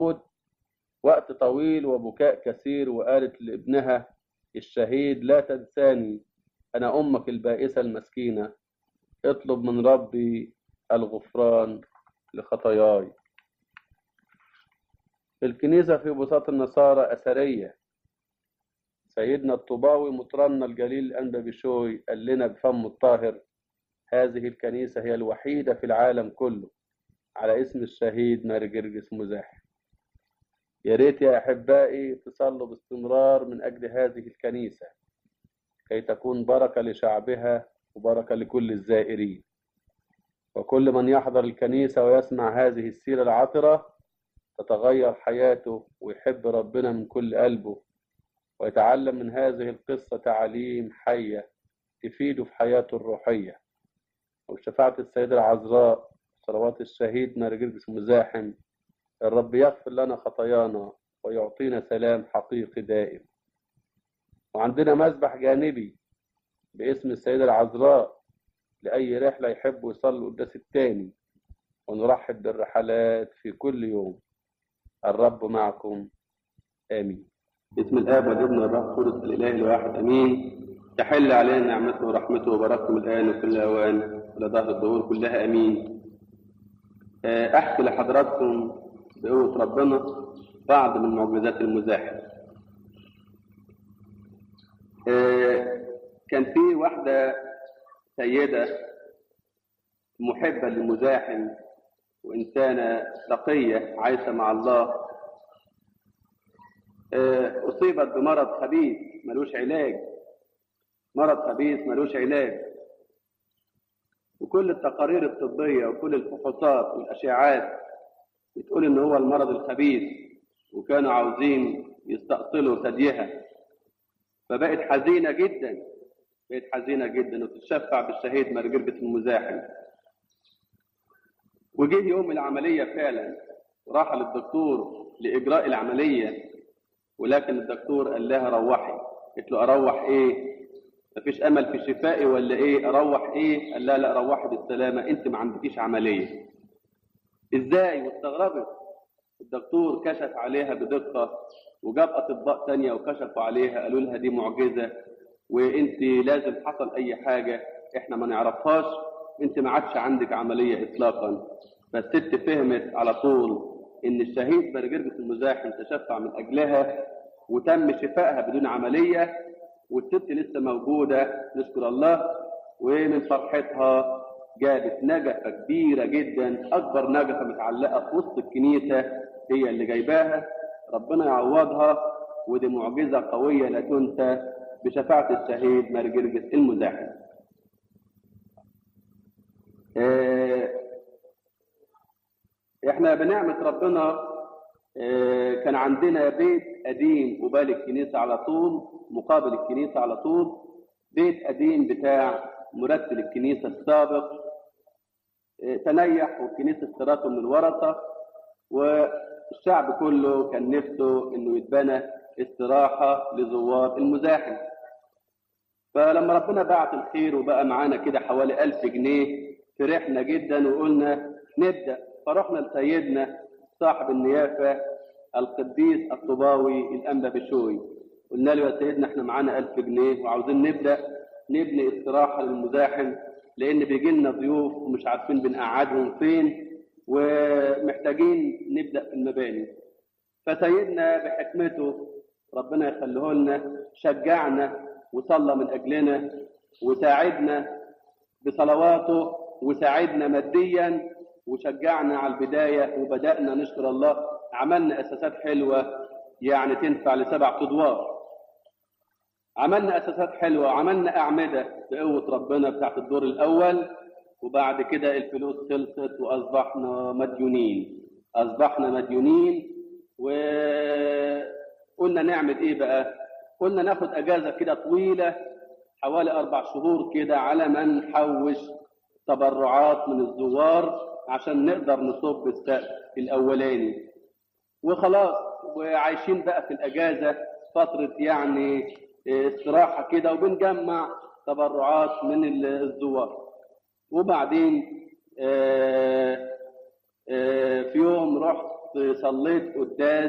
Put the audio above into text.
خد وقت طويل وبكاء كثير وقالت لابنها الشهيد لا تنساني أنا أمك البائسة المسكينة اطلب من ربي الغفران لخطاياي الكنيسة في بساط النصارى أثرية سيدنا الطوباوي مطرنا الجليل الأنبا بشوي قال لنا بفمه الطاهر هذه الكنيسة هي الوحيدة في العالم كله على اسم الشهيد ماري جرجس مزاحم يا ريت يا أحبائي تصلوا باستمرار من أجل هذه الكنيسة كي تكون بركة لشعبها وبركة لكل الزائرين وكل من يحضر الكنيسة ويسمع هذه السيرة العطرة تتغير حياته ويحب ربنا من كل قلبه ويتعلم من هذه القصة تعاليم حية تفيده في حياته الروحية وبشفاعة السيدة العذراء صلوات الشهيد نرجس مزاحم الرب يغفر لنا خطايانا ويعطينا سلام حقيقي دائم وعندنا مسبح جانبي باسم السيدة العذراء لأي رحلة يحبوا يصلوا القداس التاني ونرحب بالرحلات في كل يوم الرب معكم آمين باسم الآب والابن والروح القدس الإله الواحد آمين تحل علينا نعمته ورحمته وبركته الآن وكل الأوان ولدهر الدهور كلها آمين أحكي لحضراتكم بقوة ربنا بعض من معجزات المزاحم كان في واحدة سيدة محبة للمزاحم وإنسانة تقية عايشة مع الله أصيبت بمرض خبيث ملوش علاج مرض خبيث ملوش علاج وكل التقارير الطبية وكل الفحوصات والأشعاعات بتقول إن هو المرض الخبيث وكانوا عاوزين يستأصلوا ثديها فبقت حزينة جدا بقت حزينة جدا وتتشفع بالشهيد مرجربة المزاحم وجه يوم العملية فعلا وراح للدكتور لإجراء العملية ولكن الدكتور قال لها روحي قلت له أروح إيه مفيش أمل في شفائي ولا إيه أروح إيه قال لا لا روحي بالسلامة أنت ما عندكيش عملية إزاي واستغربت الدكتور كشف عليها بدقة وجاب أطباء تانية وكشفوا عليها قالوا لها دي معجزة وانت لازم حصل اي حاجة احنا ما نعرفهاش انت ما عادش عندك عملية اطلاقا فالست فهمت على طول ان الشهيد برجربة المزاحم تشفع من اجلها وتم شفائها بدون عملية والست لسه موجودة نشكر الله ومن فرحتها جابت نجفة كبيرة جدا أكبر نجفة متعلقة في وسط الكنيسة هي اللي جايباها ربنا يعوضها ودي معجزة قوية لا تنسى بشفاعة الشهيد مرجرجس المزاحم احنا بنعمة ربنا كان عندنا بيت قديم قبال الكنيسة على طول مقابل الكنيسة على طول بيت قديم بتاع مرتل الكنيسة السابق تنيح والكنيسة اشتراته من الورثة والشعب كله كان نفسه انه يتبنى استراحة لزوار المزاحم فلما ربنا بعت الخير وبقى معانا كده حوالي ألف جنيه فرحنا جدا وقلنا نبدأ فرحنا لسيدنا صاحب النيافة القديس الطباوي الأنبا بشوي قلنا له يا سيدنا احنا معانا ألف جنيه وعاوزين نبدأ نبني استراحة للمزاحم لأن بيجي لنا ضيوف ومش عارفين بنقعدهم فين ومحتاجين نبدأ في المباني فسيدنا بحكمته ربنا يخليه لنا شجعنا وصلى من أجلنا وساعدنا بصلواته وساعدنا ماديا وشجعنا على البداية وبدأنا نشكر الله عملنا أساسات حلوة يعني تنفع لسبع أدوار عملنا أساسات حلوة وعملنا أعمدة بقوة ربنا بتاعت الدور الأول وبعد كده الفلوس خلصت وأصبحنا مديونين أصبحنا مديونين وقلنا نعمل إيه بقى قلنا ناخد أجازة كده طويلة حوالي أربع شهور كده على ما نحوش تبرعات من الزوار عشان نقدر نصب السقف الأولاني وخلاص وعايشين بقى في الأجازة فترة يعني استراحة كده وبنجمع تبرعات من الزوار وبعدين في يوم رحت صليت قداس